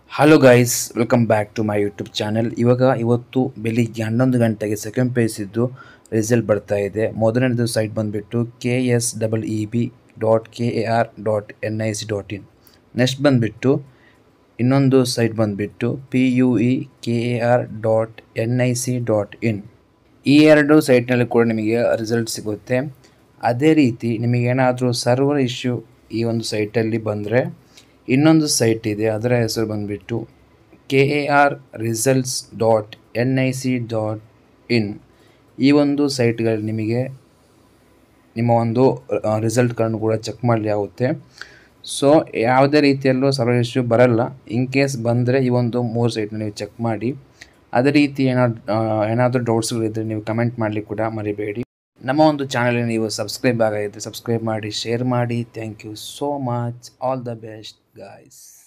hello guys welcome back to my YouTube channel ಇವಾಗ ಇವತ್ತು ಬೆಳಿಗ್ಗೆ ಹನ್ನೊಂದು ಗಂಟೆಗೆ ಸೆಕೆಂಡ್ ಪೇಸ್ ಇದ್ದು ರಿಸಲ್ಟ್ ಬರ್ತಾ ಇದೆ ಮೊದಲನೇದು ಸೈಟ್ ಬಂದುಬಿಟ್ಟು K S double E B dot K A R dot N I C dot in next ಬಂದುಬಿಟ್ಟು ಇನ್ನೊಂದು ಸೈಟ್ ಬಂದುಬಿಟ್ಟು P U E K A R dot N I C dot in ಈ ಎರಡು ಸೈಟ್ನಲ್ಲಿ ಕೂಡ ನಿಮಗೆ ರಿಸಲ್ಟ್ ಸಿಗುತ್ತೆ ಅದೇ ರೀತಿ ನಿಮಗೇನಾದರೂ ಸರ್ವರ್ ಇಶ್ಯೂ ಈ ಒಂದು ಸೈಟಲ್ಲಿ ಬಂದರೆ ಇನ್ನೊಂದು ಸೈಟ್ ಇದೆ ಅದರ ಹೆಸರು ಬಂದುಬಿಟ್ಟು K A R results dot N I C dot in ಈ ಒಂದು ಸೈಟ್ಗಳಲ್ಲಿ ನಿಮಗೆ ನಿಮ್ಮ ಒಂದು ರಿಸಲ್ಟ್ಗಳನ್ನು ಕೂಡ ಚೆಕ್ ಮಾಡಲಿ ಆಗುತ್ತೆ ಸೊ ಯಾವುದೇ ರೀತಿಯಲ್ಲೂ ಸರ್ವರ್ ಇಶ್ಯೂ ಬರಲ್ಲ ಇನ್ ಕೇಸ್ ಬಂದರೆ ಈ ಒಂದು ಮೂರು ಸೈಟ್ನ ನೀವು ಚೆಕ್ ಮಾಡಿ ಅದೇ ರೀತಿ ಏನಾದ್ರು ಏನಾದರೂ ಡೌಟ್ಸ್ಗಳಿದ್ದರೆ ನೀವು ಕಮೆಂಟ್ ಮಾಡಲಿಕ್ಕೆ ಕೂಡ ಮರಿಬೇಡಿ ನಮ್ಮ ಒಂದು ಚಾನಲ್ಗೆ ನೀವು ಸಬ್ಸ್ಕ್ರೈಬ್ ಆಗಿದ್ದರೆ ಸಬ್ಸ್ಕ್ರೈಬ್ ಮಾಡಿ ಶೇರ್ ಮಾಡಿ thank you so much all the best guys